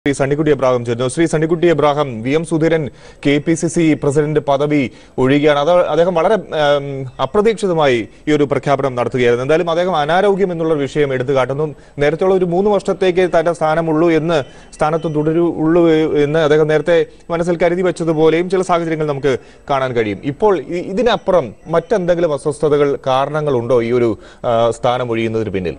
ശ്രീ സണ്ണിക്കുട്ടി എബ്രാഹിം ചേർന്നു Shri Sunnykutty Abraham V M Sudheeran K P C C president പദവി ഒഴിയുകയാണ് അത് അദ്ദേഹം വളരെ ഉം, അപ്രതീക്ഷിതമായി ഈ ഒരു പ്രഖ്യാപനം നടത്തുകയായിരുന്നു എന്തായാലും അദ്ദേഹം അനാരോഗ്യം എന്നുള്ള ഒരു വിഷയം എടുത്തു കാട്ടുന്നു നേരത്തെയുള്ള ഒരു മൂന്ന് വർഷത്തേക്ക് തന്റെ സ്ഥാനമുള്ളൂ എന്ന് സ്ഥാനത്ത് തുടരുള്ളൂ എന്ന് അദ്ദേഹം നേരത്തെ മനസ്സിൽ കരുതി വെച്ചതുപോലെയും ചില സാഹചര്യങ്ങൾ നമുക്ക് കാണാൻ കഴിയും ഇപ്പോൾ ഇ- ഇതിനപ്പുറം മറ്റെന്തെങ്കിലും അസ്വസ്ഥതകൾ കാരണങ്ങളുണ്ടോ ഈ ഒരു ആ, സ്ഥാനം ഒഴിയുന്നതിന് പിന്നിൽ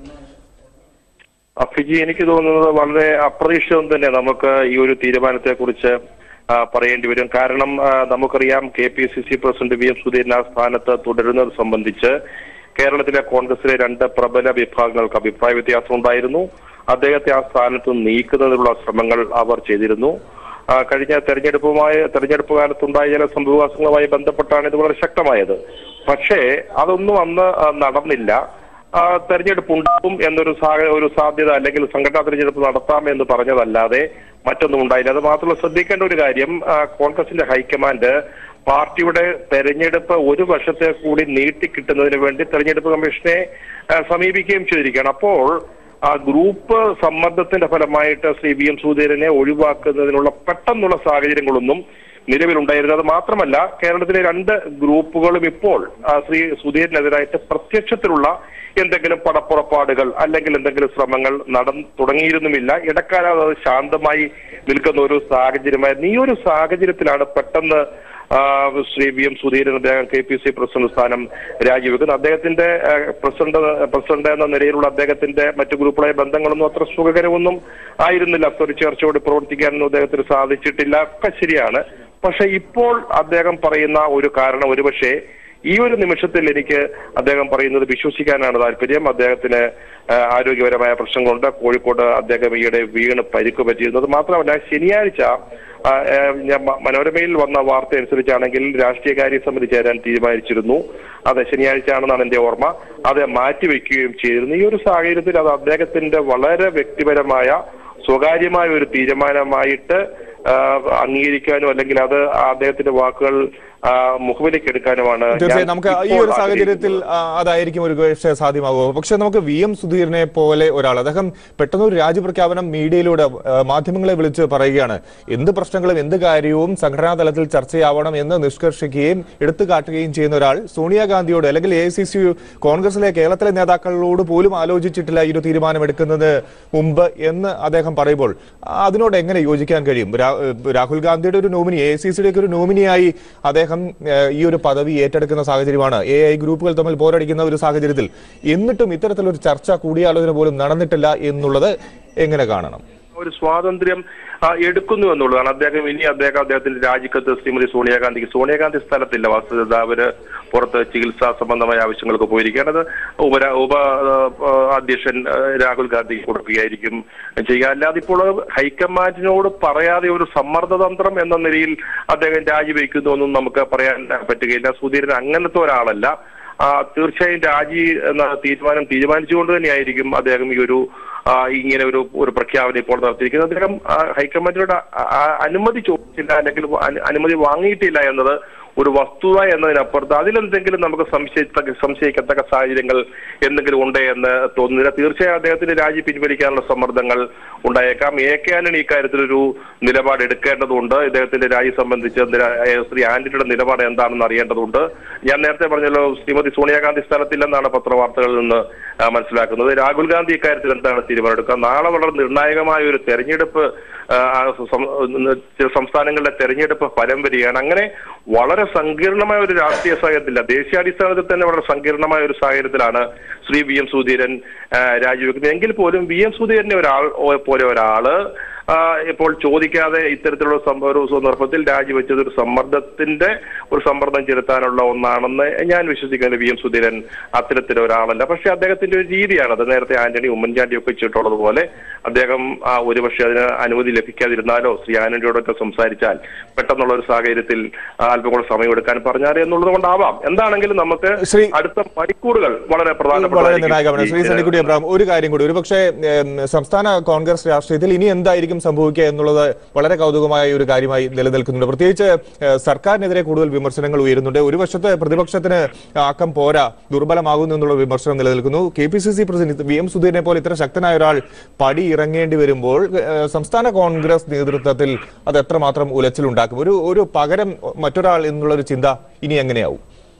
ഫിജി എനിക്ക് തോന്നുന്നത് വളരെ അപ്രതീക്ഷിതം തന്നെ നമുക്ക് ഈ ഒരു തീരുമാനത്തെ കുറിച്ച് പറയേണ്ടി വരും കാരണം ആ, നമുക്കറിയാം K P C C president V M Sudheeran ആ സ്ഥാനത്ത് തുടരുന്നത് സംബന്ധിച്ച് കേരളത്തിലെ കോൺഗ്രസിലെ രണ്ട് പ്രബല വിഭാഗങ്ങൾക്ക് അഭിപ്രായ വ്യത്യാസം ഉണ്ടായിരുന്നു അദ്ദേഹത്തെ ആ സ്ഥാനത്ത് നീക്കുന്നതിനുള്ള ശ്രമങ്ങൾ അവർ ചെയ്തിരുന്നു ആ, കഴിഞ്ഞ തെരഞ്ഞെടുപ്പുമായി തെരഞ്ഞെടുപ്പ് കാലത്തുണ്ടായ ചില സംഭവവാസങ്ങളുമായി ബന്ധപ്പെട്ടാണ് ഇത് വളരെ ശക്തമായത് പക്ഷേ അതൊന്നും അന്ന് ആ, നടന്നില്ല ആ, തെരഞ്ഞെടുപ്പ് ഉണ്ടാകും എന്നൊരു സാഹ- ഒരു സാധ്യത അല്ലെങ്കിൽ സംഘടനാ തെരഞ്ഞെടുപ്പ് നടത്താം എന്ന് പറഞ്ഞതല്ലാതെ മറ്റൊന്നും ഉണ്ടായില്ല അത് മാത്രമല്ല ശ്രദ്ധിക്കേണ്ട ഒരു കാര്യം ആ, കോൺഗ്രസിന്റെ ഹൈക്കമാൻഡ് പാർട്ടിയുടെ തെരഞ്ഞെടുപ്പ് ഒരു വർഷത്തെ കൂടി നീട്ടിക്കിട്ടുന്നതിന് വേണ്ടി തെരഞ്ഞെടുപ്പ് കമ്മീഷനെ ആ, സമീപിക്കുകയും ചെയ്തിരിക്കുകയാണ് അപ്പോൾ ആ ഗ്രൂപ്പ് സമ്മർദ്ദത്തിന്റെ ഫലമായിട്ട് ശ്രീ വി എം സുധീരനെ ഒഴിവാക്കുന്നതിനുള്ള പെട്ടെന്നുള്ള സാഹചര്യങ്ങളൊന്നും നിലവിലുണ്ടായിരുന്നു അത് മാത്രമല്ല കേരളത്തിലെ രണ്ട് ഗ്രൂപ്പുകളും ഇപ്പോൾ ആ, ശ്രീ സുധീരനെതിരായിട്ട് പ്രത്യക്ഷത്തിലുള്ള എന്തെങ്കിലും പടപ്പുറപ്പാടുകൾ അല്ലെങ്കിൽ എന്തെങ്കിലും ശ്രമങ്ങൾ നടന്നു തുടങ്ങിയിരുന്നുമില്ല ഇടക്കാലം അത് ശാന്തമായി നിൽക്കുന്ന ഒരു സാഹചര്യമായിരുന്നു ഈ ഒരു സാഹചര്യത്തിലാണ് പെട്ടെന്ന് ആ, ശ്രീ വി എം സുധീരൻ അദ്ദേഹം കെ പി സി പ്രസിഡന്റ് സ്ഥാനം രാജിവെക്കുന്നത് അദ്ദേഹത്തിന്റെ ആ, പ്രസിഡന്റ് പ്രസിഡന്റ് എന്ന നിലയിലുള്ള അദ്ദേഹത്തിന്റെ മറ്റു ഗ്രൂപ്പുകളായ ബന്ധങ്ങളൊന്നും അത്ര സുഖകരമൊന്നും ആയിരുന്നില്ല ഒരു ചർച്ചയോട് പ്രവർത്തിക്കാനൊന്നും അദ്ദേഹത്തിന് സാധിച്ചിട്ടില്ല ഒക്കെ ശരിയാണ് പക്ഷെ ഇപ്പോൾ അദ്ദേഹം പറയുന്ന ഒരു കാരണം ഒരുപക്ഷെ ഈ ഒരു നിമിഷത്തിൽ എനിക്ക് അദ്ദേഹം പറയുന്നത് വിശ്വസിക്കാനാണ് താല്പര്യം അദ്ദേഹത്തിന് ആ, ആരോഗ്യപരമായ പ്രശ്നങ്ങളുണ്ട് കോഴിക്കോട് അദ്ദേഹം ഈയിടെ വീണ് പരിക്ക് പറ്റിയിരുന്നത് മാത്രമല്ല ശനിയാഴ്ച ആ, ആ, ഞാൻ മ- മനോരമയിൽ വന്ന വാർത്ത അനുസരിച്ചാണെങ്കിൽ രാഷ്ട്രീയകാര്യ സമിതി ചേരാൻ തീരുമാനിച്ചിരുന്നു അതെ ശനിയാഴ്ച ആണെന്നാണ് എന്റെ ഓർമ്മ അത് മാറ്റിവെക്കുകയും ചെയ്തിരുന്നു ഈ ഒരു സാഹചര്യത്തിൽ അത് അദ്ദേഹത്തിന്റെ വളരെ വ്യക്തിപരമായ സ്വകാര്യമായ ഒരു തീരുമാനമായിട്ട് ആ, അംഗീകരിക്കാനോ അല്ലെങ്കിൽ അത് അദ്ദേഹത്തിന്റെ വാക്കുകൾ ആ, മുഖവിലേക്ക് എടുക്കാനുമാണ് ഞാൻ തീർച്ചയായും നമുക്ക് ഈ ഇപ്പോൾ ഒരു സാഹചര്യത്തിൽ ആഗ്രഹിക്കുന്നത്. ആ, അതായിരിക്കും ഒരു പക്ഷേ സാധ്യമാകുമോ പക്ഷെ നമുക്ക് വി എം സുധീരനെ പോലെ ഒരാൾ അദ്ദേഹം പെട്ടെന്ന് ഒരു രാജ്യപ്രഖ്യാപനം മീഡിയയിലൂടെ ആ, മാധ്യമങ്ങളെ വിളിച്ച് പറയുകയാണ് എന്ത് പ്രശ്നങ്ങളും എന്ത് കാര്യവും സംഘടനാ തലത്തിൽ ചർച്ചയാവണം എന്ന് നിഷ്കർഷിക്കുകയും എടുത്തു കാട്ടുകയും ചെയ്യുന്ന ഒരാൾ സോണിയാഗാന്ധിയോട് അല്ലെങ്കിൽ എ സി സി കോൺഗ്രസിലെ കേരളത്തിലെ നേതാക്കളോട് പോലും ആലോചിച്ചിട്ടില്ല ഈ ഒരു തീരുമാനം എടുക്കുന്നത് മുമ്പ് എന്ന് അദ്ദേഹം പറയുമ്പോൾ ആ, അതിനോട് എങ്ങനെ യോജിക്കാൻ കഴിയും രാ- രാഹുൽ ഗാന്ധിയുടെ ഒരു നോമിനി എ സി സിയുടെ ഒരു നോമിനിയായി അദ്ദേഹം ഏഹ്, ഈ ഒരു പദവി ഏറ്റെടുക്കുന്ന സാഹചര്യമാണ് എ ഐ ഗ്രൂപ്പുകൾ തമ്മിൽ പോരടിക്കുന്ന ഒരു സാഹചര്യത്തിൽ എന്നിട്ടും ഇത്തരത്തിലൊരു ചർച്ച കൂടിയാലോചന പോലും നടന്നിട്ടില്ല എന്നുള്ളത് എങ്ങനെ കാണണം ഒരു സ്വാതന്ത്ര്യം ആ, എടുക്കുന്നു എന്നുള്ളതാണ് അദ്ദേഹം ഇനി അദ്ദേഹം അദ്ദേഹത്തിന്റെ രാജിക്കത്ത് ശ്രീമതി സോണിയാഗാന്ധിക്ക് സോണിയാഗാന്ധി സ്ഥലത്തില്ല വസ്തുത അവര് പുറത്ത് ചികിത്സാ സംബന്ധമായ ആവശ്യങ്ങൾക്ക് പോയിരിക്കുകയാണ് അത് ഉപ ഉപ ആ, അധ്യക്ഷൻ ആ, രാഹുൽ ഗാന്ധി കൊടുക്കുകയായിരിക്കും ചെയ്യുക അല്ലാതെ ഇപ്പോൾ ഹൈക്കമാൻഡിനോട് പറയാതെ ഒരു സമ്മർദ്ദതന്ത്രം എന്ന നിലയിൽ അദ്ദേഹം രാജിവെക്കുന്നു എന്നും നമുക്ക് പറയാൻ പറ്റുകയില്ല സുധീരൻ അങ്ങനത്തെ ഒരാളല്ല ആ, തീർച്ചയായും രാജി എന്ന തീരുമാനം തീരുമാനിച്ചുകൊണ്ട് തന്നെയായിരിക്കും അദ്ദേഹം ഈ ഒരു ആ, ഇങ്ങനെ ഒരു ഒരു പ്രഖ്യാപനം ഇപ്പോൾ നടത്തിയിരിക്കുന്നത് അദ്ദേഹം ആ, ഹൈക്കമാൻഡിനോട് ആ- ആ- അനുമതി ചോദിച്ചില്ല അല്ലെങ്കിൽ അനു- അനുമതി വാങ്ങിയിട്ടില്ല എന്നത് ഒരു വസ്തുത എന്നതിനപ്പുറത്ത് അതിലെന്തെങ്കിലും നമുക്ക് സംശയിത്തക്ക സംശയിക്കത്തക്ക സാഹചര്യങ്ങൾ എന്തെങ്കിലും ഉണ്ട് എന്ന് തോന്നുന്നില്ല തീർച്ചയായും അദ്ദേഹത്തിന് രാജി പിൻവലിക്കാനുള്ള സമ്മർദ്ദങ്ങൾ ഉണ്ടായേക്കാം എ കെ ആന്റണി ഇക്കാര്യത്തിലൊരു നിലപാട് എടുക്കേണ്ടതുണ്ട് ഇദ്ദേഹത്തിന്റെ രാജി സംബന്ധിച്ച് നില- ഏ, ശ്രീ ആന്റണിയുടെ നിലപാട് എന്താണെന്ന് അറിയേണ്ടതുണ്ട് ഞാൻ നേരത്തെ പറഞ്ഞല്ലോ ശ്രീമതി സോണിയാഗാന്ധി സ്ഥലത്തില്ലെന്നാണ് പത്രവാർത്തകളിൽ നിന്ന് ആ, മനസ്സിലാക്കുന്നത് രാഹുൽ ഗാന്ധി ഇക്കാര്യത്തിൽ എന്താണ് തീരുമാനമെടുക്കുക നാളെ വളരെ നിർണായകമായ ഒരു തെരഞ്ഞെടുപ്പ് ആ, ആ, സം- ചില സംസ്ഥാനങ്ങളിലെ തെരഞ്ഞെടുപ്പ് ഫലം വരികയാണ് അങ്ങനെ വളരെ സങ്കീർണമായ ഒരു രാഷ്ട്രീയ സാഹചര്യത്തില്ല ദേശീയാടിസ്ഥാനത്തിൽ തന്നെ വളരെ സങ്കീർണമായ ഒരു സാഹചര്യത്തിലാണ് ശ്രീ വി എം സുധീരൻ ആ, രാജിവെക്കുന്നത് എങ്കിൽ പോലും വി എം സുധീരനെ ഒരാൾ ഓ- പോലെ ഒരാള് ആ, ഇപ്പോൾ ചോദിക്കാതെ ഇത്തരത്തിലുള്ള സംഭവ ഒരു സന്ദർഭത്തിൽ രാജിവെച്ചത് ഒരു സമ്മർദ്ദത്തിന്റെ ഒരു സമ്മർദ്ദം ചെലുത്താനുള്ള ഒന്നാണെന്ന് ഞാൻ വിശ്വസിക്കുന്നത് വി എം സുധീരൻ അത്തരത്തിലെ ഒരാളല്ല പക്ഷെ അദ്ദേഹത്തിന്റെ ഒരു രീതിയാണ് അത് നേരത്തെ ആന്റണി ഉമ്മൻചാണ്ടി ഒക്കെ ചെയ്തിട്ടുള്ളത് പോലെ അദ്ദേഹം ആ, ഒരുപക്ഷെ അതിന് അനുമതി ലഭിക്കാതിരുന്നാലോ ശ്രീ ആന്റണിയോടൊക്കെ സംസാരിച്ചാൽ പെട്ടെന്നുള്ള ഒരു സാഹചര്യത്തിൽ ആ, അല്പം കൂടെ സമയമെടുക്കാൻ പറഞ്ഞാൽ എന്നുള്ളത് കൊണ്ടാവാം എന്താണെങ്കിലും നമുക്ക് ശ്രീ- അടുത്ത മണിക്കൂറുകൾ വളരെ വളരെ പ്രധാനപ്പെട്ട നിർണായകമാണ് ശ്രീ സണ്ണിക്കുട്ടി അബ്രാം ഒരു കാര്യം കൂടി ഒരുപക്ഷെ ഏം, സംസ്ഥാന കോൺഗ്രസ് രാഷ്ട്രീയത്തിൽ ഇനി എന്തായിരിക്കും എന്തായിരിക്കും സംഭവിക്കുക എന്നുള്ളത് വളരെ കൗതുകമായ ഒരു കാര്യമായി നിലനിൽക്കുന്നുണ്ട് പ്രത്യേകിച്ച് ഏഹ്, സർക്കാരിനെതിരെ കൂടുതൽ വിമർശനങ്ങൾ ഉയരുന്നുണ്ട് ഒരു വശത്ത് പ്രതിപക്ഷത്തിന് ആക്കം പോരാ ദുർബലമാകുന്നു എന്നുള്ള വിമർശനം നിലനിൽക്കുന്നു K P C C president V M സുധീരനെ പോലെ ഇത്ര ശക്തനായ ഒരാൾ പടി ഇറങ്ങേണ്ടി വരുമ്പോൾ ഏഹ്, സംസ്ഥാന കോൺഗ്രസ് നേതൃത്വത്തിൽ അത് എത്രമാത്രം ഉലച്ചിലുണ്ടാക്കും ഒരു ഒരു പകരം മറ്റൊരാൾ എന്നുള്ള ഒരു ചിന്ത ഇനി എങ്ങനെയാവും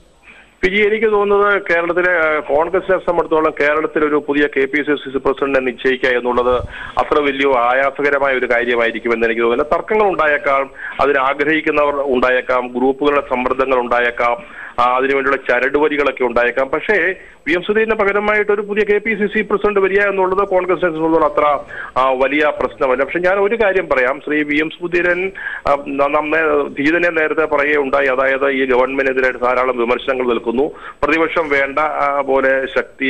വിജി എനിക്ക് തോന്നുന്നത് കേരളത്തിലെ ആ, കോൺഗ്രസിനെ സംബന്ധിച്ചിടത്തോളം കേരളത്തിൽ ഒരു പുതിയ കെ പി സി സി പ്രസിഡന്റിനെ നിശ്ചയിക്കുക എന്നുള്ളത് അത്ര വലിയ ആയാസകരമായ ഒരു കാര്യമായിരിക്കുമെന്ന് എനിക്ക് തോന്നുന്നു തർക്കങ്ങൾ ഉണ്ടായേക്കാം അതിന് ആഗ്രഹിക്കുന്നവർ ഉണ്ടായേക്കാം ഗ്രൂപ്പുകളുടെ സമ്മർദ്ദങ്ങൾ ഉണ്ടായേക്കാം ആ, അതിനുവേണ്ടിയുള്ള ചരടുവരികളൊക്കെ ഉണ്ടായേക്കാം പക്ഷേ വി എം സുധീരന് പകരമായിട്ട് ഒരു പുതിയ K P C C president വരിക എന്നുള്ളത് കോൺഗ്രസിനെ സംബന്ധിച്ചിടത്തോളം അത്ര ആ, വലിയ പ്രശ്നമല്ല പക്ഷെ ഞാൻ ഒരു കാര്യം പറയാം ശ്രീ വി എം സുധീരൻ ആ, ന- നമ്മെ തീതനെ നേരത്തെ പറയുകയുണ്ടായി അതായത് ഈ ഗവൺമെന്റിനെതിരെ ധാരാളം വിമർശനങ്ങൾ നിൽക്കുന്നു പ്രതിപക്ഷം വേണ്ട ആ, പോലെ ശക്തി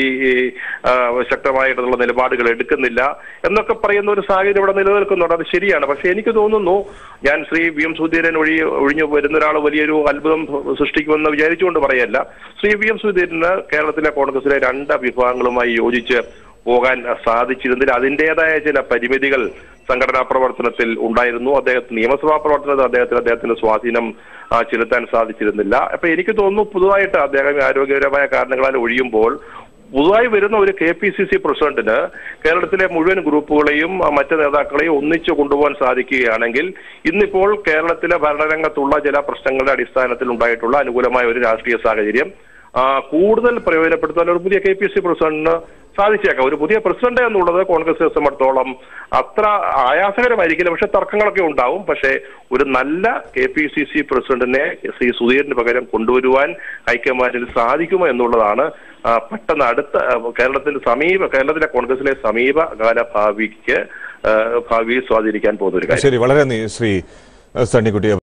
ആ, ശക്തമായിട്ടുള്ള നിലപാടുകൾ എടുക്കുന്നില്ല എന്നൊക്കെ പറയുന്ന ഒരു സാഹചര്യം ഇവിടെ നിലനിൽക്കുന്നുണ്ട് അത് ശരിയാണ് പക്ഷെ എനിക്ക് തോന്നുന്നു ഞാൻ ശ്രീ വി എം സുധീരൻ ഒഴി ഒഴിഞ്ഞു വരുന്ന ഒരാൾ വലിയൊരു അത്ഭുതം സൃഷ്ടിക്കുമെന്ന് വിചാരിച്ചുകൊണ്ട് പറയല്ല ശ്രീ വി എം സുധീരന് കേരളത്തിലെ കോൺഗ്രസിലെ രണ്ട് വിഭാഗങ്ങളുമായി യോജിച്ച് പോകാൻ സാധിച്ചിരുന്നില്ല അതിൻ്റെതായ ചില പരിമിതികൾ സംഘടനാ പ്രവർത്തനത്തിൽ ഉണ്ടായിരുന്നു അദ്ദേഹത്തിന് നിയമസഭാ പ്രവർത്തനത്തിൽ അദ്ദേഹത്തിന് അദ്ദേഹത്തിന്റെ സ്വാധീനം ആ, ചെലുത്താൻ സാധിച്ചിരുന്നില്ല അപ്പൊ എനിക്ക് തോന്നുന്നു പുതുതായിട്ട് അദ്ദേഹം ആരോഗ്യപരമായ കാരണങ്ങളാൽ ഒഴിയുമ്പോൾ പുതുതായി വരുന്ന ഒരു കെ പി സി സി പ്രസിഡന്റിന് കേരളത്തിലെ മുഴുവൻ ഗ്രൂപ്പുകളെയും ആ, മറ്റ് നേതാക്കളെയും ഒന്നിച്ചു കൊണ്ടുപോകാൻ സാധിക്കുകയാണെങ്കിൽ ഇന്നിപ്പോൾ കേരളത്തിലെ ഭരണരംഗത്തുള്ള ചില പ്രശ്നങ്ങളുടെ അടിസ്ഥാനത്തിൽ ഉണ്ടായിട്ടുള്ള അനുകൂലമായ ഒരു രാഷ്ട്രീയ സാഹചര്യം ആ, കൂടുതൽ പ്രയോജനപ്പെടുത്താൻ ഒരു പുതിയ കെ പി സി പ്രസിഡന്റിന് സാധിച്ചേക്കാം ഒരു പുതിയ പ്രസിഡന്റ് എന്നുള്ളത് കോൺഗ്രസിനെ സംബന്ധിച്ചിടത്തോളം അത്ര ആയാസകരമായിരിക്കില്ല പക്ഷെ തർക്കങ്ങളൊക്കെ ഉണ്ടാവും പക്ഷേ ഒരു നല്ല കെ പി സി സി പ്രസിഡന്റിനെ ശ്രീ സുധീറിന് പകരം കൊണ്ടുവരുവാൻ ഹൈക്കമാൻഡിന് സാധിക്കുമോ എന്നുള്ളതാണ് ആ, പെട്ടെന്ന് അടുത്ത ആ, കേരളത്തിന്റെ സമീപ കേരളത്തിലെ കോൺഗ്രസിലെ സമീപകാല ഭാവിക്ക് ആ, ഭാവിയിൽ സ്വാധീനിക്കാൻ പോകുന്ന ഒരു കാര്യം ശരി വളരെ നന്ദി ശ്രീ സണ്ണിക്കുട്ടി